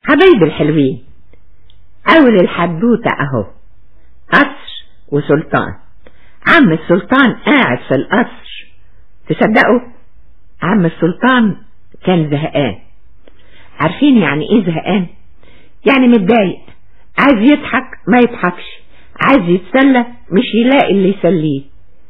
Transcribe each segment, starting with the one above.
حبايب الحلوين أول الحدوتة أهو قصر وسلطان عم السلطان قاعد في القصر تصدقوا عم السلطان كان زهقان عارفين يعني ايه زهقان يعني متضايق عايز يضحك ما يضحكش عايز يتسلى مش يلاقي اللي يسليه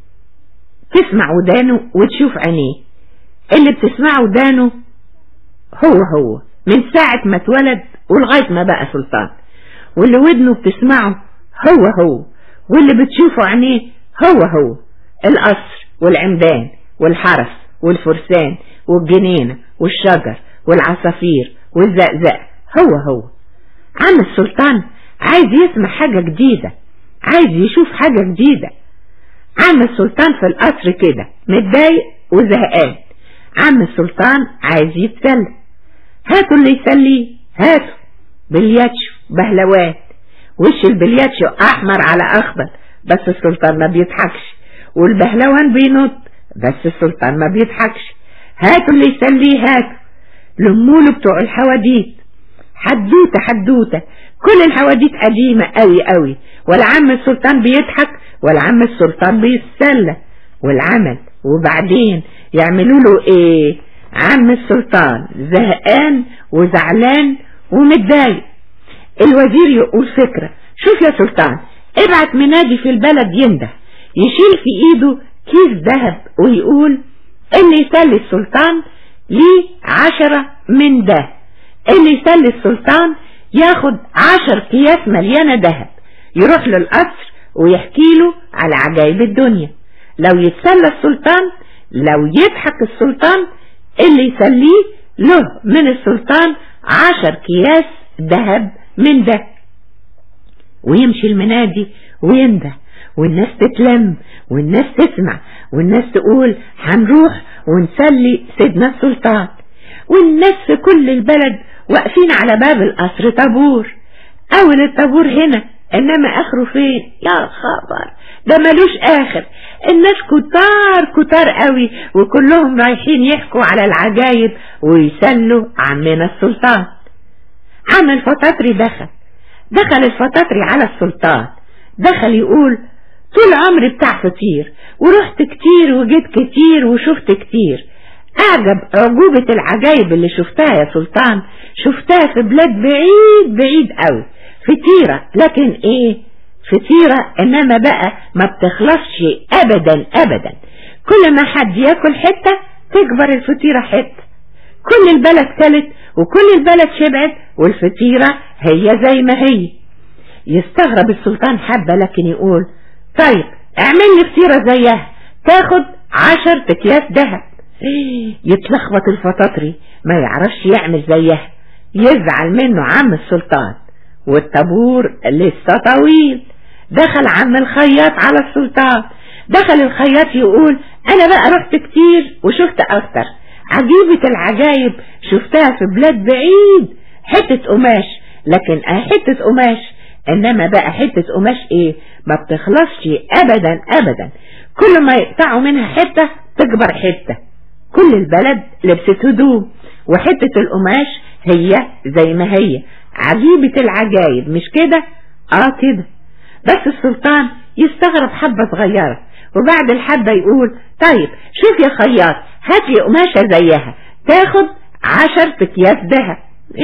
تسمع ودانه وتشوف عينيه اللي بتسمعه ودانه هو هو من ساعة ما اتولد ولغاية ما بقى سلطان واللي ودنه بتسمعه هو هو واللي بتشوفه عينيه هو هو القصر والعمدان والحرس والفرسان والجنينة والشجر والعصافير والزقزق هو هو عم السلطان عايز يسمع حاجة جديدة عايز يشوف حاجة جديدة عم السلطان في القصر كده متضايق وزهقان عم السلطان عايز يتسلى هاتوا اللي يسليه هاتوا بلياتشو بهلوات وش البلياتشو احمر على اخضر بس السلطان ما بيضحكش والبهلوان بينط بس السلطان ما بيضحكش هاتوا اللي يسليه هاتوا لموله بتوع الحواديت حدوتة حدوتة كل الحواديت قديمة قوي قوي ولا عم السلطان بيضحك ولا عم السلطان بيتسلى والعمل وبعدين يعملوا له ايه عم السلطان زهقان وزعلان ومتضايق الوزير يقول فكرة شوف يا سلطان ابعت منادي في البلد ينده يشيل في ايده كيس ذهب ويقول اللي يسلي السلطان ليه عشرة من ده اللي يسلي السلطان ياخد عشر اكياس مليانة ذهب يروح للقصر ويحكي له على عجائب الدنيا لو يتسلى السلطان لو يضحك السلطان اللي يسليه له من السلطان عشر اكياس ذهب من ده ويمشي المنادي وينده والناس تتلم والناس تسمع والناس تقول هنروح ونسلي سيدنا السلطان والناس في كل البلد واقفين على باب القصر طابور اول الطابور هنا انما اخره فين يا خبر ده ملوش اخر الناس كتار كتار قوي وكلهم رايحين يحكوا على العجايب ويسلوا عمنا السلطان عم الفطاطري دخل دخل الفطاطري على السلطان دخل يقول طول عمري بتاع فطير ورحت كتير وجيت كتير وشفت كتير اعجب عجوبة العجايب اللي شفتها يا سلطان شفتها في بلاد بعيد بعيد قوي فطيرة لكن ايه فطيرة انما بقى ما بتخلصش ابدا ابدا كل ما حد ياكل حتة تكبر الفطيرة حتة كل البلد كلت وكل البلد شبعت والفطيرة هي زي ما هي يستغرب السلطان حبة لكن يقول طيب اعمل لي فطيرة زيها تاخد عشر اكياس دهب يتلخبط الفطاطري ما يعرفش يعمل زيها يزعل منه عم السلطان والطابور لسه طويل دخل عم الخياط على السلطان دخل الخياط يقول انا بقى رحت كتير وشفت اكتر عجيبة العجايب شفتها في بلاد بعيد حتة قماش لكن اه حتة قماش انما بقى حتة قماش ايه ما بتخلصش ابدا ابدا كل ما يقطعوا منها حتة تكبر حتة كل البلد لبست هدوم وحتة القماش هي زي ما هي عجيبة العجايب مش كده اه كده بس السلطان يستغرب حبة صغيرة وبعد الحبة يقول طيب شوف يا خياط هات لي قماشة زيها تاخد عشر اكياس دهب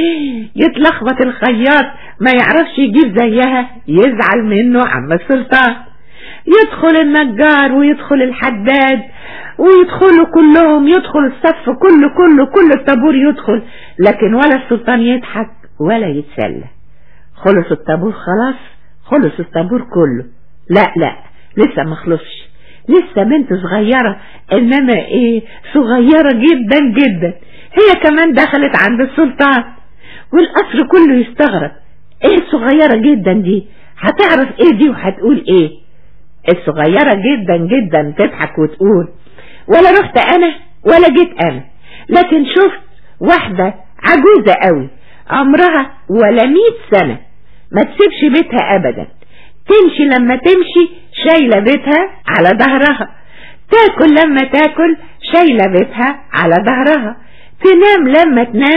يتلخبط الخياط ما يعرفش يجيب زيها يزعل منه عم السلطان يدخل النجار ويدخل الحداد ويدخلوا كلهم يدخل الصف كله كله كل الطابور يدخل لكن ولا السلطان يضحك ولا يتسلى خلص الطابور خلاص خلص الطابور كله لا لا لسه ما خلصش لسه بنت صغيرة انما ايه صغيرة جدا جدا هي كمان دخلت عند السلطان والقصر كله يستغرب ايه الصغيرة جدا دي هتعرف ايه دي وهتقول ايه الصغيرة جدا جدا تضحك وتقول ولا رحت انا ولا جيت انا لكن شفت واحدة عجوزة قوي عمرها ولا مئة سنة ما تسيبش بيتها ابدا تمشي لما تمشي شايلة بيتها على ظهرها تاكل لما تاكل شايلة بيتها على ظهرها تنام لما تنام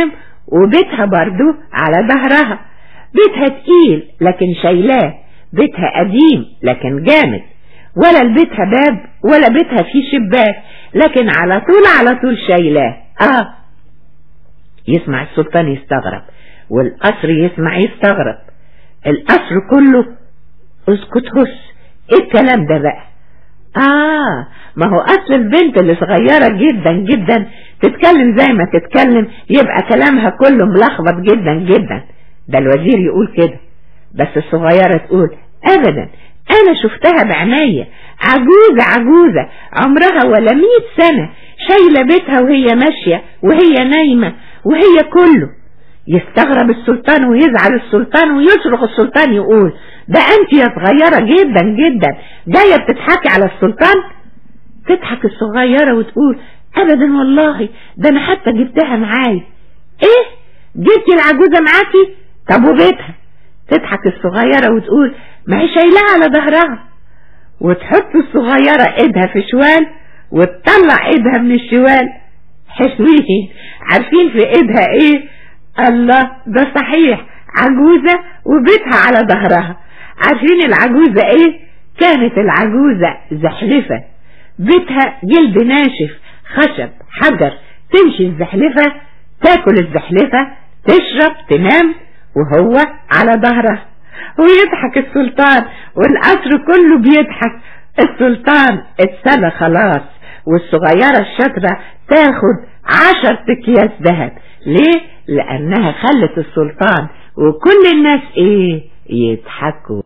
وبيتها برضو على ظهرها بيتها تقيل لكن شايلاه بيتها قديم لكن جامد ولا لبيتها باب ولا بيتها فيه شباك لكن على طول على طول شايلاه اه يسمع السلطان يستغرب والقصر يسمع يستغرب القصر كله اسكت هس ايه الكلام ده بقى اه ما هو اصل البنت اللي صغيرة جدا جدا تتكلم زي ما تتكلم يبقى كلامها كله ملخبط جدا جدا ده الوزير يقول كده بس الصغيرة تقول ابدا انا شفتها بعناية عجوزة عجوزة عمرها ولا مية سنة شايلة بيتها وهي ماشية وهي نايمة وهي كله يستغرب السلطان ويزعل السلطان ويصرخ السلطان يقول ده انت يا صغيرة جدا جدا جاية بتضحكي على السلطان تضحك الصغيرة وتقول ابدا والله ده انا حتى جبتها معاي ايه جبتي العجوزة معاكي طب وبيتها تضحك الصغيرة وتقول ما هي شايلها على ظهرها وتحط الصغيرة ايدها في شوال وتطلع ايدها من الشوال حلوين عارفين في ايدها ايه الله ده صحيح عجوزة وبيتها على ظهرها عارفين العجوزة ايه كانت العجوزة زحلفة بيتها جلد ناشف خشب حجر تمشي الزحلفة تاكل الزحلفة تشرب تنام وهو على ظهرها ويضحك السلطان والقصر كله بيضحك السلطان اتسلى خلاص والصغيرة الشاطرة تاخد عشر اكياس ذهب ليه؟ لأنها خلت السلطان وكل الناس ايه يضحكوا